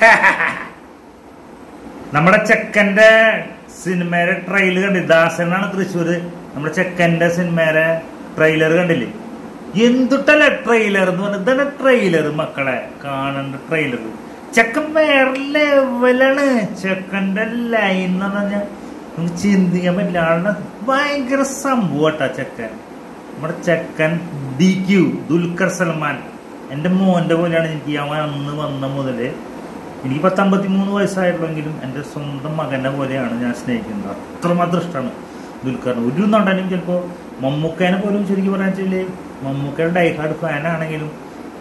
നമ്മുടെ ചെക്കന്റെ സിനിമയുടെ ട്രെയിലർ കണ്ടില്ല ദാസനാണ് തൃശ്ശൂര് നമ്മുടെ ചെക്കന്റെ സിനിമയുടെ ട്രെയിലർ കണ്ടില്ലേ എന്തുട്ടല്ല ട്രെയിലർ എന്ന് പറഞ്ഞാൽ ഇതാണ് ട്രെയിലർ മക്കളെ കാണേണ്ട ട്രെയിലർ ചെക്കൻ വേറെ ലെവലാണ് ചെക്കന്റെ ലൈൻ എന്ന് പറഞ്ഞാൽ നമുക്ക് ചിന്തിക്കാൻ പറ്റില്ല ആളുടെ ഭയങ്കര സംഭവട്ടാ ചെക്കൻ നമ്മുടെ ചെക്കൻ ഡി ക്യു ദുൽഖർ സൽമാൻ എൻ്റെ മോൻ്റെ പോലെയാണ് എനിക്ക് അവൻ അന്ന് വന്ന മുതല് എനിക്ക് പത്തമ്പത്തി മൂന്ന് വയസ്സായിട്ടുള്ളെങ്കിലും എൻ്റെ സ്വന്തം മകനെ പോലെയാണ് ഞാൻ സ്നേഹിക്കുന്നത് അത്രമാത്രം ഇഷ്ടമാണ് ദുൽഖറിന് ഒരു നടനും ചിലപ്പോൾ മമ്മൂക്കേനെ പോലും ശരിക്കും പറയാൻ വെച്ചാൽ മമ്മൂക്കയുടെ ഡൈഹാർഡ് ഫാനാണെങ്കിലും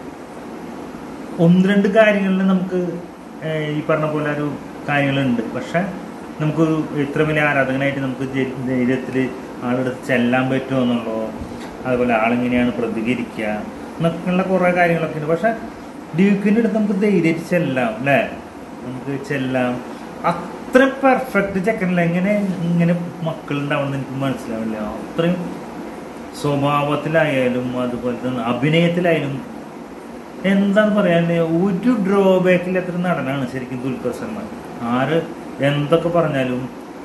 ഒന്ന് രണ്ട് കാര്യങ്ങളിൽ നമുക്ക് ഏഹ്, ഈ പറഞ്ഞ പോലെ ഒരു കാര്യങ്ങളുണ്ട് പക്ഷെ നമുക്കൊരു ഇത്ര വലിയ ആരാധകനായിട്ട് നമുക്ക് ധൈര്യത്തിൽ ആളുടെ ചെല്ലാൻ പറ്റുമോ എന്നുള്ളതോ അതുപോലെ ആളെങ്ങനെയാണ് പ്രതികരിക്കുക എന്നൊക്കെയുള്ള കുറേ കാര്യങ്ങളൊക്കെ ഉണ്ട് പക്ഷെ ഡ്യൂക്കിൻ്റെ അടുത്ത് നമുക്ക് ധൈര്യമായിട്ട് ചെല്ലാം അല്ലേ നമുക്ക് ചെല്ലാം അത്ര പെർഫെക്റ്റ് ചെക്കനില്ല എങ്ങനെ ഇങ്ങനെ മക്കളുണ്ടാവണമെന്ന് എനിക്ക് മനസ്സിലാവില്ല അത്രയും സ്വഭാവത്തിലായാലും അതുപോലെ തന്നെ അഭിനയത്തിലായാലും എന്താന്ന് പറയാൻ ഒരു ഡ്രോബാക്കിൽ നടനാണ് ശരിക്കും ദുൽഖർ സൽമാൻ ആര് എന്തൊക്കെ പറഞ്ഞാലും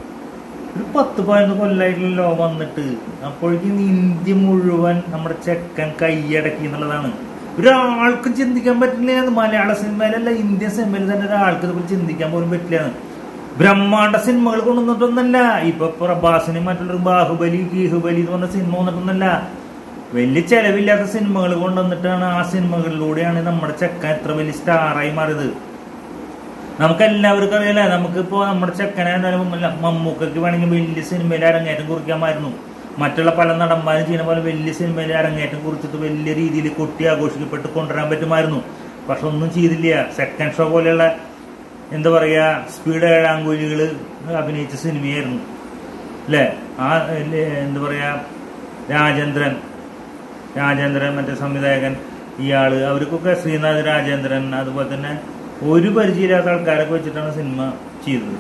ഒരു പത്ത് പതിനൊന്ന് കൊല്ലായിട്ടുള്ളല്ലോ വന്നിട്ട് അപ്പോഴേക്കും ഇന്ത്യ മുഴുവൻ നമ്മുടെ ചെക്കൻ കൈയടക്കി എന്നുള്ളതാണ് ഒരാൾക്കും ചിന്തിക്കാൻ പറ്റില്ല മലയാള സിനിമയിലല്ല ഇന്ത്യൻ സിനിമയിൽ തന്നെ ഒരാൾക്ക് ഇതുപോലെ ചിന്തിക്കാൻ പോലും പറ്റില്ല ബ്രഹ്മാണ്ഡ സിനിമകൾ കൊണ്ടുവന്നിട്ടൊന്നല്ല ഇപ്പൊ പ്രഭാസിന് മറ്റുള്ളൊരു ബാഹുബലി ഗീഹുബലി എന്ന് പറഞ്ഞ സിനിമ വന്നിട്ടൊന്നല്ല വലിയ ചെലവില്ലാത്ത സിനിമകൾ കൊണ്ടുവന്നിട്ടാണ് ആ സിനിമകളിലൂടെയാണ് നമ്മുടെ ചെക്കൻ എത്ര വലിയ സ്റ്റാറായി മാറിയത് നമുക്ക് എല്ലാവർക്കും അറിയാലേ നമുക്കിപ്പോ നമ്മുടെ ചെക്കനെ എന്തായാലും മമ്മൂക്കയ്ക്ക് വേണമെങ്കിൽ വലിയ സിനിമയിൽ അരങ്ങേറ്റം കുറിക്കാമായിരുന്നു മറ്റുള്ള പല നടന്മാരും ചെയ്യുന്ന പോലെ വലിയ സിനിമയിൽ അരങ്ങേറ്റം കുറിച്ചിട്ട് വലിയ രീതിയിൽ കൊട്ടി ആഘോഷിക്കപ്പെട്ട് കൊണ്ടുവരാൻ പറ്റുമായിരുന്നു പക്ഷെ ഒന്നും ചെയ്തില്ല സെക്കൻഡ് ഷോ പോലെയുള്ള എന്താ പറയാ സ്പീഡ് ഏഴാങ്കൂലികൾ അഭിനയിച്ച സിനിമയായിരുന്നു അല്ലേ ആ ഏ, എന്താ പറയാ രാജേന്ദ്രൻ രാജേന്ദ്രൻ മറ്റേ സംവിധായകൻ ഇയാള് അവർക്കൊക്കെ ശ്രീനാഥ് രാജേന്ദ്രൻ അതുപോലെ തന്നെ ഒരു പരിചയമില്ലാത്ത ആൾക്കാരൊക്കെ വെച്ചിട്ടാണ് സിനിമ ചെയ്തത്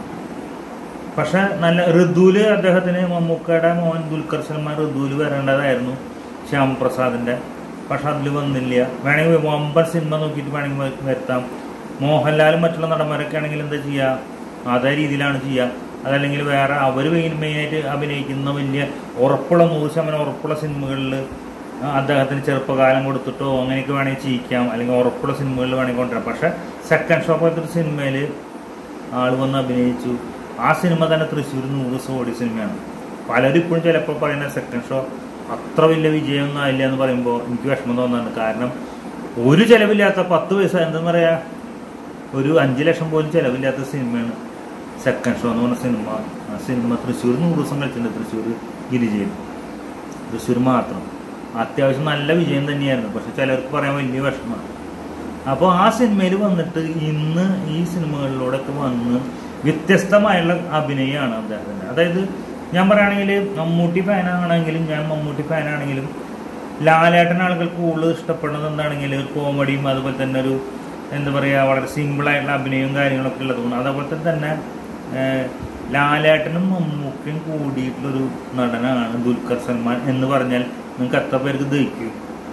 പക്ഷെ നല്ല ഋതുല് അദ്ദേഹത്തിന് മമ്മൂക്കയുടെ മോൻ ദുൽഖർ സൽമാൻ ഋതുല് വരേണ്ടതായിരുന്നു ശ്യാം പ്രസാദിന്റെ പക്ഷെ അതിൽ വന്നില്ല വേണമെങ്കിൽ വമ്പൻ സിനിമ നോക്കിയിട്ട് വേണമെങ്കിൽ വ- വരുത്താം മോഹൻലാലും മറ്റുള്ള നടന്മാരൊക്കെ ആണെങ്കിൽ എന്താ ചെയ്യുക അതേ രീതിയിലാണ് ചെയ്യുക അതല്ലെങ്കിൽ വേറെ അവർ മെയിനായിട്ട് അഭിനയിക്കുന്ന വലിയ ഉറപ്പുള്ള നൂറ് ശതമാനം ഉറപ്പുള്ള സിനിമകളിൽ അദ്ദേഹത്തിന് ചെറുപ്പകാലം കൊടുത്തിട്ടോ അങ്ങനെയൊക്കെ വേണമെങ്കിൽ ചെയ്യിക്കാം അല്ലെങ്കിൽ ഉറപ്പുള്ള സിനിമകളിൽ വേണമെങ്കിൽ കൊണ്ടുവരാം പക്ഷെ സെക്കൻഡ് ഷോ പോലത്തെ ഒരു സിനിമയിൽ ആൾ വന്ന് അഭിനയിച്ചു ആ സിനിമ തന്നെ തൃശ്ശൂർ നൂറ് ദിവസം ഓടിയ സിനിമയാണ് പലരും ഇപ്പോഴും ചിലപ്പോൾ പറയുന്ന സെക്കൻഡ് ഷോ അത്ര വലിയ വിജയമൊന്നും ആയില്ല എന്ന് പറയുമ്പോൾ എനിക്ക് വിഷമം തോന്നുന്നുണ്ട് കാരണം ഒരു ചിലവില്ലാത്ത പത്ത് പൈസ എന്തെന്ന് പറയാ ഒരു അഞ്ച് ലക്ഷം പോലും ചിലവില്ലാത്ത സിനിമയാണ് സെക്കൻഡ് ഷോ എന്ന് പറഞ്ഞ സിനിമ ആ സിനിമ തൃശ്ശൂർ നൂറ് ദിവസം കളിച്ചിട്ടുണ്ട് തൃശ്ശൂർ ഗിരിജയിൽ തൃശ്ശൂർ മാത്രം അത്യാവശ്യം നല്ല വിജയം തന്നെയായിരുന്നു പക്ഷെ ചിലർക്ക് പറയാൻ വലിയ വിഷമമാണ് അപ്പോൾ ആ സിനിമയിൽ വന്നിട്ട് ഇന്ന് ഈ സിനിമകളിലൂടെയൊക്കെ വന്ന് വ്യത്യസ്തമായുള്ള അഭിനയമാണ് അദ്ദേഹത്തിൻ്റെ അതായത് ഞാൻ പറയുകയാണെങ്കിൽ മമ്മൂട്ടി ഫാനാണെങ്കിലും ഞാൻ മമ്മൂട്ടി ഫാനാണെങ്കിലും ലാലേട്ടൻ ആളുകൾക്ക് കൂടുതൽ ഇഷ്ടപ്പെടുന്നത് എന്താണെങ്കിൽ കോമഡിയും അതുപോലെ തന്നെ ഒരു എന്താ പറയുക വളരെ സിമ്പിളായിട്ടുള്ള അഭിനയവും കാര്യങ്ങളൊക്കെ ഉള്ളതുകൊണ്ട് അതുപോലെ തന്നെ ഏഹ്, ലാലേട്ടനും മമ്മൂക്കയും കൂടിയിട്ടുള്ളൊരു നടനാണ് ദുൽഖർ സൽമാൻ എന്ന് പറഞ്ഞാൽ നിങ്ങൾക്ക് എത്ര പേർക്ക് ദഹിക്കും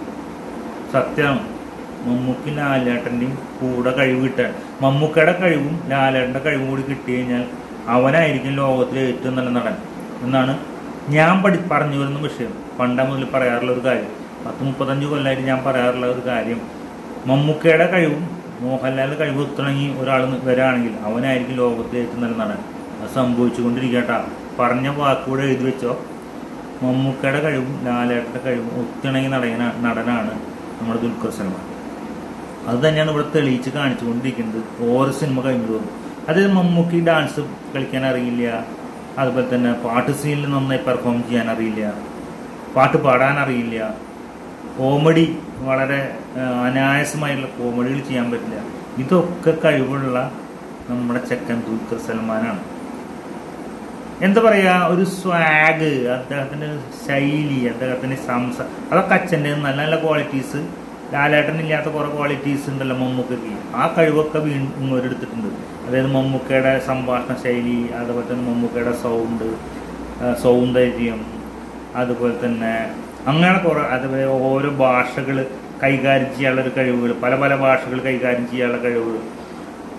സത്യമാണ് മമ്മൂക്കി ലാലേട്ടൻ്റെയും കൂടെ കഴിവ് കിട്ടാൻ മമ്മൂക്കയുടെ കഴിവും ലാലേട്ടൻ്റെ കഴിവും കൂടി കിട്ടി കഴിഞ്ഞാൽ അവനായിരിക്കും ലോകത്തിലെ ഏറ്റവും നല്ല നടൻ എന്നാണ് ഞാൻ പഠി പറഞ്ഞു വരുന്ന വിഷയം പണ്ട മുതൽ പറയാറുള്ള ഒരു കാര്യം പത്ത് മുപ്പത്തഞ്ച് കൊല്ലമായിട്ട് ഞാൻ പറയാറുള്ള ഒരു കാര്യം മമ്മൂക്കയുടെ കഴിവും മോഹൻലാലിന്റെ കഴിവ് ഒത്തിണങ്ങി ഒരാൾ വരാണെങ്കിൽ അവനായിരിക്കും ലോകത്തിലെ ഏറ്റവും നല്ല നടൻ അത് സംഭവിച്ചുകൊണ്ടിരിക്കട്ടാ പറഞ്ഞ വാക്കുകൂടെ എഴുതി വെച്ചോ മമ്മൂക്കയുടെ കഴിവും ലാലേട്ടൻ്റെ കഴിവും ഒത്തിണങ്ങി നടന നടനാണ് നമ്മുടെ ദുൽഖർ സൽമാൻ അത് തന്നെയാണ് ഇവിടെ തെളിയിച്ച് കാണിച്ചുകൊണ്ടിരിക്കുന്നത് ഓരോ സിനിമ കഴിയുമ്പോഴും അതായത് മമ്മൂക്കി ഡാൻസ് കളിക്കാൻ അറിയില്ല അതുപോലെ തന്നെ പാട്ട് സീനിൽ നന്നായി പെർഫോം ചെയ്യാൻ അറിയില്ല പാട്ട് പാടാൻ അറിയില്ല കോമഡി വളരെ ആ, അനായാസമായിട്ടുള്ള കോമഡികൾ ചെയ്യാൻ പറ്റില്ല ഇതൊക്കെ കഴിവുള്ള നമ്മുടെ ചെക്കൻ ദുൽഖർ സൽമാനാണ് എന്താ പറയാ ഒരു സ്വാഗ് അദ്ദേഹത്തിന്റെ ശൈലി അദ്ദേഹത്തിന്റെ സംസ അതൊക്കെ അച്ഛൻ്റെ നല്ല നല്ല ക്വാളിറ്റീസ് ലാലേട്ടൻ ഇല്ലാത്ത കുറെ ക്വാളിറ്റീസ് ഉണ്ടല്ലോ മമ്മൂക്കയ്ക്ക് ആ കഴിവൊക്കെ വീണ്ടും ഇങ്ങോട്ടെടുത്തിട്ടുണ്ട് അതായത് മമ്മൂക്കയുടെ സംഭാഷണ ശൈലി അതുപോലെ തന്നെ മമ്മൂക്കയുടെ സൗണ്ട് സൗന്ദര്യം അതുപോലെ തന്നെ അങ്ങനെ കുറെ അതുപോലെ ഓരോ ഭാഷകൾ കൈകാര്യം ചെയ്യാനുള്ള ഒരു കഴിവുകൾ പല പല ഭാഷകൾ കൈകാര്യം ചെയ്യാനുള്ള കഴിവുകൾ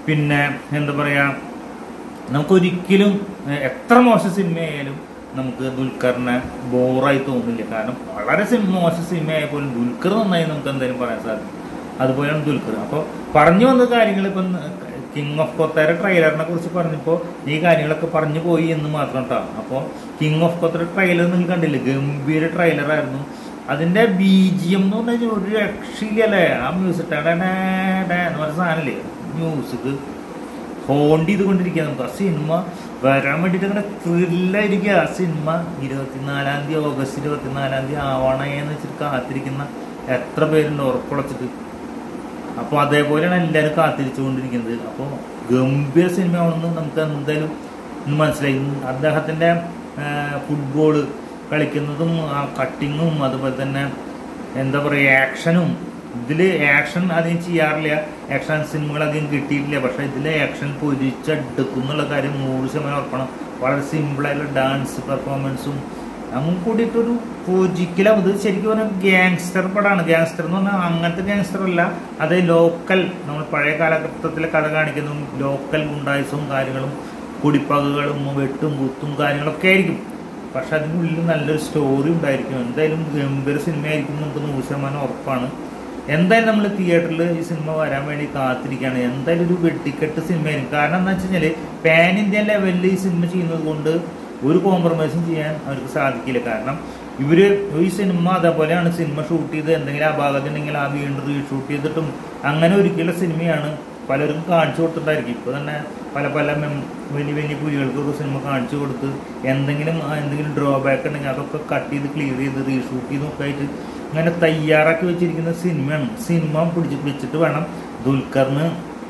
പിന്നെ എന്താ പറയാ നമുക്കൊരിക്കലും ഏഹ്, എത്ര മോശം സിനിമയായാലും നമുക്ക് ദുൽഖറിനെ ബോറായി തോന്നില്ല കാരണം വളരെ സിനിമ മോശം സിനിമയായ പോലും ദുൽഖർ നന്നായി നമുക്ക് എന്തായാലും പറയാൻ സാധിക്കും അതുപോലെയാണ് ദുൽഖർ അപ്പോൾ പറഞ്ഞു വന്ന കാര്യങ്ങൾ ഇപ്പം കിങ് ഓഫ് കൊത്തര ട്രെയിലറിനെ കുറിച്ച് പറഞ്ഞപ്പോൾ ഈ കാര്യങ്ങളൊക്കെ പറഞ്ഞു പോയി എന്ന് മാത്രം കേട്ടോ അപ്പോൾ കിങ് ഓഫ് കൊത്തര ട്രെയിലർ നിങ്ങൾ കണ്ടില്ലേ ഗംഭീര ട്രെയിലറായിരുന്നു അതിന്റെ ബി ജി എം എന്ന് പറഞ്ഞാൽ ഒരു രക്ഷയില്ലല്ലേ ആ മ്യൂസിക് എന്ന് പറഞ്ഞ സാധനല്ലേ മ്യൂസിക് ഹോണ്ട് ചെയ്തുകൊണ്ടിരിക്കുക നമുക്ക് ആ സിനിമ വരാൻ വേണ്ടിയിട്ട് അങ്ങനെ ത്രില്ലായിരിക്കുക ആ സിനിമ ഇരുപത്തിനാലാം തീയതി ഓഗസ്റ്റ് ഇരുപത്തിനാലാം തീയതി ആവണേന്ന് വെച്ചിട്ട് കാത്തിരിക്കുന്ന എത്ര പേരുണ്ട് ഉറപ്പുളച്ചിട്ട് അപ്പോൾ അതേപോലെയാണ് എല്ലാവരും കാത്തിരിച്ചുകൊണ്ടിരിക്കുന്നത് അപ്പോൾ ഗംഭീര സിനിമയാണെന്ന് നമുക്ക് എന്തായാലും ഇന്ന് മനസ്സിലായി അദ്ദേഹത്തിൻ്റെ ഫുട്ബോൾ കളിക്കുന്നതും ആ കട്ടിങ്ങും അതുപോലെ തന്നെ എന്താ പറയുക ആക്ഷനും ഇതിൽ ആക്ഷൻ അധികം ചെയ്യാറില്ല ആക്ഷൻ സിനിമകൾ അധികം കിട്ടിയിട്ടില്ല പക്ഷേ ഇതിലെ ആക്ഷൻ പൊരിച്ചെടുക്കും എന്നുള്ള കാര്യം നൂറ് ശതമാനം ഉറപ്പണം വളരെ സിമ്പിളായിട്ടുള്ള ഡാൻസ് പെർഫോമൻസും അങ്ങനെ കൂടിയിട്ടൊരു പൊജിക്കലും ഇത് ശരിക്കും പറഞ്ഞാൽ ഗ്യാങ്സ്റ്റർ പടമാണ് ഗ്യാങ്സ്റ്റർ എന്ന് പറഞ്ഞാൽ അങ്ങനത്തെ ഗ്യാങ്സ്റ്റർ അല്ല അത് ലോക്കൽ നമ്മൾ പഴയ കാലഘട്ടത്തിലെ കഥ കാണിക്കുന്നതും ലോക്കൽ ഗുണ്ടായുസവും കാര്യങ്ങളും കുടിപ്പകകളും വെട്ടും കുത്തും കാര്യങ്ങളൊക്കെ ആയിരിക്കും പക്ഷെ അതിനുള്ളിൽ നല്ലൊരു സ്റ്റോറി ഉണ്ടായിരിക്കും എന്തായാലും ഗംഭീര സിനിമയായിരിക്കും നമുക്ക് നൂറ് ശതമാനം ഉറപ്പാണ് എന്തായാലും നമ്മൾ തിയേറ്ററിൽ ഈ സിനിമ വരാൻ വേണ്ടി കാത്തിരിക്കുകയാണ് എന്തായാലും ഒരു വെട്ടിക്കെട്ട് സിനിമയായിരിക്കും കാരണം എന്താ വെച്ച് കഴിഞ്ഞാൽ പാൻ ഇന്ത്യ ലെവലിൽ ഈ സിനിമ ചെയ്യുന്നത് കൊണ്ട് ഒരു കോംപ്രമൈസും ചെയ്യാൻ അവർക്ക് സാധിക്കില്ല കാരണം ഇവര് ഈ സിനിമ അതേപോലെയാണ് സിനിമ ഷൂട്ട് ചെയ്ത് എന്തെങ്കിലും അപാകത ഉണ്ടെങ്കിൽ ആ വീണ്ടും റീഷൂട്ട് ചെയ്തിട്ടും അങ്ങനെ ഒരിക്കലുള്ള സിനിമയാണ് പലരും കാണിച്ചു കൊടുത്തിട്ടുണ്ടായിരിക്കും ഇപ്പൊ തന്നെ പല പല മെം- വലിയ വലിയ പുലികൾക്ക് ഒരു സിനിമ കാണിച്ചു കൊടുത്ത് എന്തെങ്കിലും ആ എന്തെങ്കിലും ഡ്രോബാക്ക് ഉണ്ടെങ്കിൽ അതൊക്കെ കട്ട് ചെയ്ത് ക്ലിയർ ചെയ്ത് റീഷൂട്ട് ചെയ്തൊക്കെ ആയിട്ട് അങ്ങനെ തയ്യാറാക്കി വെച്ചിരിക്കുന്ന സിനിമയാണ് സിനിമ പിടിച്ച് വെച്ചിട്ട് വേണം ദുൽഖറിന്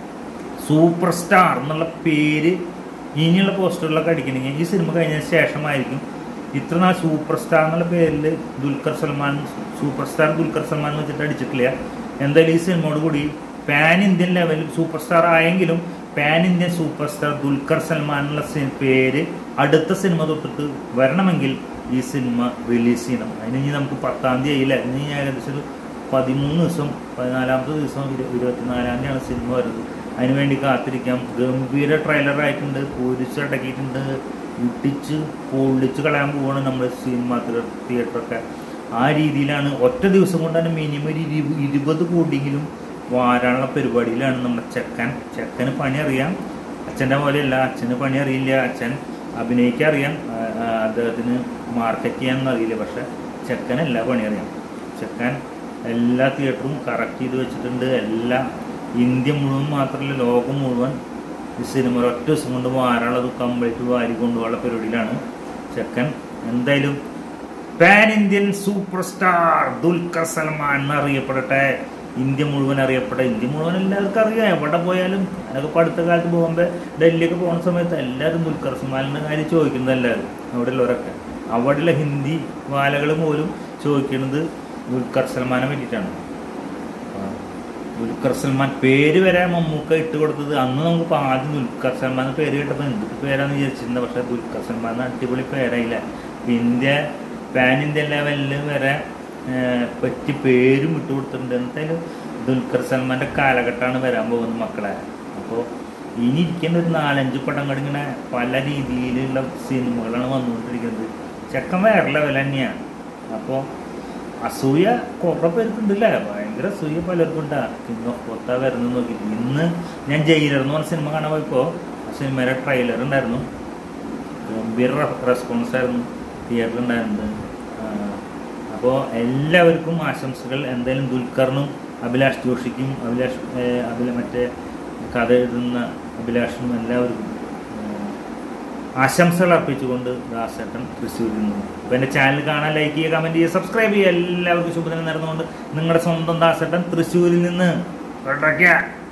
സൂപ്പർ സ്റ്റാർ എന്നുള്ള പേര് ഇനിയുള്ള പോസ്റ്ററുകളൊക്കെ അടിക്കണമെങ്കിൽ ഈ സിനിമ കഴിഞ്ഞതിന് ശേഷമായിരിക്കും ഇത്ര നാൾ സൂപ്പർ സ്റ്റാർ എന്നുള്ള പേരിൽ ദുൽഖർ സൽമാൻ സൂപ്പർ സ്റ്റാർ ദുൽഖർ സൽമാൻ എന്ന് വെച്ചിട്ട് അടിച്ചിട്ടില്ല എന്തായാലും ഈ സിനിമയോട് കൂടി പാൻ ഇന്ത്യൻ ലെവലിൽ സൂപ്പർ സ്റ്റാർ ആയെങ്കിലും pan Indian super star Dulquer Salmaan എന്നുള്ള സി- പേര് അടുത്ത സിനിമ തൊട്ടിട്ട് വരണമെങ്കിൽ ഈ സിനിമ റിലീസ് ചെയ്യണം അതിന് ഇനി നമുക്ക് പത്താം തീയതി ആയില്ല ഇനി ഏകദേശം ഒരു പതിമൂന്ന് ദിവസം പതിനാലാമത്തെ ദിവസം ഇരു- ഇരുപത്തിനാലാം തീയതിയാണ് സിനിമ വരുന്നത് അതിനുവേണ്ടി കാത്തിരിക്കാം ഗംഭീര ട്രെയിലർ ആയിട്ടുണ്ട് പൊരിച്ചടക്കിയിട്ടുണ്ട് ഇട്ടിച്ച് പൊള്ളിച്ച് കളയാൻ പോവാണ് നമ്മുടെ സിനിമ തിയേറ്ററൊക്കെ ആ രീതിയിലാണ് ഒറ്റ ദിവസം കൊണ്ട് തന്നെ മിനിമം ഒരു ഇരു- ഇരുപത് കോടിയെങ്കിലും വാരാനുള്ള പരിപാടിയിലാണ് നമ്മുടെ ചെക്കൻ ചെക്കന് പണി അറിയാം അച്ഛൻ്റെ പോലെയല്ല അച്ഛന് പണി അറിയില്ല അച്ഛൻ അഭിനയിക്കാൻ അറിയാം ആ, ആ, അദ്ദേഹത്തിന് മാർക്കറ്റ് ചെയ്യാനൊന്നും അറിയില്ല പക്ഷെ ചെക്കന് എല്ലാ പണി അറിയാം ചെക്കൻ എല്ലാ തിയേറ്ററും കറക്റ്റ് ചെയ്ത് വെച്ചിട്ടുണ്ട് എല്ലാ ഇന്ത്യ മുഴുവൻ മാത്രമല്ല ലോകം മുഴുവൻ ഈ സിനിമ ഒറ്റ ദിവസം കൊണ്ട് വാരാനുള്ളത് കംപ്ലീറ്റ് വാരി കൊണ്ടുപോകാനുള്ള പരിപാടിയിലാണ് ചെക്കൻ എന്തായാലും pan Indian super star Dulquer Salmaan എന്നറിയപ്പെടട്ടെ ഇന്ത്യ മുഴുവൻ അറിയപ്പെട്ട ഇന്ത്യ മുഴുവൻ എല്ലാവർക്കും അറിയാം എവിടെ പോയാലും അതൊക്കെ ഇപ്പം അടുത്ത കാലത്ത് പോകുമ്പോൾ ഡൽഹിയൊക്കെ പോകുന്ന സമയത്ത് എല്ലാവരും ദുൽഖർ സൽമാനിൻ്റെ കാര്യം ചോദിക്കുന്നത് എല്ലാവരും അവിടെ ഉള്ളവരൊക്കെ അവിടെയുള്ള ഹിന്ദി വാലകൾ പോലും ചോദിക്കുന്നത് ദുൽഖർ സൽമാനെ വേണ്ടിയിട്ടാണ് ആ, ദുൽഖർ സൽമാൻ പേര് വരെ മമ്മൂക്ക ഇട്ട് കൊടുത്തത് അന്ന് നമുക്ക് ഇപ്പൊ ആദ്യം ദുൽഖർ സൽമാൻ എന്ന് പേര് കേട്ടപ്പോൾ എന്തൊക്കെ പേരാന്ന് വിചാരിച്ചിരുന്നത് പക്ഷെ ദുൽഖർ സൽമാൻ എന്ന് അടിപൊളി പേരായില്ല ഇന്ത്യ പാൻ ഇന്ത്യ ലെവലിൽ വരെ ആ, പറ്റി പേരും ഇട്ട് കൊടുത്തിട്ടുണ്ട് എന്തായാലും ദുൽഖർ സൽമാന്റെ കാലഘട്ടമാണ് വരാൻ പോകുന്നത് മക്കളെ അപ്പോൾ ഇനി ഇരിക്കുന്ന ഒരു നാലഞ്ച് പടങ്ങൾ ഇങ്ങനെ പല രീതിയിലുള്ള സിനിമകളാണ് വന്നുകൊണ്ടിരിക്കുന്നത് ചെക്കൻ വേറെ ലെവൽ തന്നെയാണ് അപ്പോൾ അസൂയ കുറെ പേർക്കുണ്ടല്ലേ ഭയങ്കര അസൂയ പലർക്കും ഉണ്ടാ കിങ് ഓഫ് കൊത്ത വരുന്നത് നോക്കിയിട്ട് ഇന്ന് ഞാൻ ജയിലർ എന്ന് പറഞ്ഞ സിനിമ കാണാൻ പോയപ്പോൾ ആ സിനിമയുടെ ട്രെയിലർ ഉണ്ടായിരുന്നു ഗംഭീര റെസ്പോൺസ് ആയിരുന്നു തിയേറ്ററിൽ ഉണ്ടായിരുന്നത് അപ്പോൾ എല്ലാവർക്കും ആശംസകൾ എന്തായാലും ദുൽഖറിനും അഭിലാഷ് ജോഷിക്കും അഭിലാഷ് ഏഹ്, അഭില മറ്റേ കഥ എഴുതുന്ന അഭിലാഷിനും എല്ലാവർക്കും ഏഹ്, ആശംസകൾ അർപ്പിച്ചുകൊണ്ട് ദാസേട്ടൻ തൃശ്ശൂരിൽ നിന്നും അപ്പോൾ എൻ്റെ ചാനൽ കാണാൻ ലൈക്ക് ചെയ്യുക കമൻറ്റ് ചെയ്യുക സബ്സ്ക്രൈബ് ചെയ്യുക എല്ലാവർക്കും ശുഭദിനം നേർന്നുകൊണ്ട് നിങ്ങളുടെ സ്വന്തം ദാസേട്ടൻ തൃശ്ശൂരിൽ നിന്ന്